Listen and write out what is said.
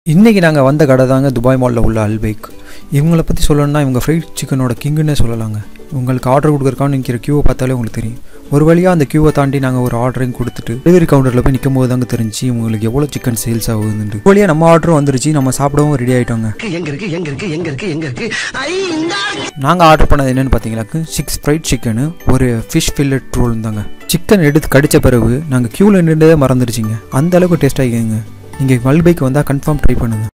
இன்றைக்கி நாங்கள் வந்த கடை தாங்க துபாய் மாலில் உள்ள அல்பைக் இவங்களை பற்றி சொல்லணும்னா இவங்க ஃப்ரைட் சிக்கனோட கிங்குன்னே சொல்லலாங்க உங்களுக்கு ஆர்டர் கொடுக்குறக்கான்னு நிற்கிற க்யூவை பார்த்தாலே உங்களுக்கு தெரியும் ஒரு வழியாக அந்த க்யூவை தாண்டி நாங்கள் ஒரு ஆர்டரையும் கொடுத்துட்டு டெலிவரி கவுண்டரில் போய் நிற்கும் போது தாங்க தெரிஞ்சு உங்களுக்கு எவ்வளோ சிக்கன் சேல்ஸ் ஆகுதுன்ட்டு ஒரு வழியாக நம்ம ஆர்டரும் வந்துருச்சு நம்ம சாப்பிடவும் ரெடி ஆகிட்டோங்க எங்க இருக்கு எங்க இருக்கு எங்க இருக்கு எங்க இருக்கு ஐ இந்த நாங்கள் ஆர்டர் பண்ணது என்னென்னு பார்த்தீங்கன்னாக்கு சிக்ஸ் ஃப்ரைட் சிக்கனு ஒரு ஃபிஷ் ஃபில்லட் ரோல் தாங்க சிக்கன் எடுத்து கடித்த பிறகு நாங்கள் க்யூவில் நின்றதே மறந்துடுச்சிங்க அந்த அளவுக்கு டேஸ்ட் ஆகிங்க நீங்கள் மல்பைக்கு வந்தால் கன்ஃபார்ம் ட்ரை பண்ணுங்கள்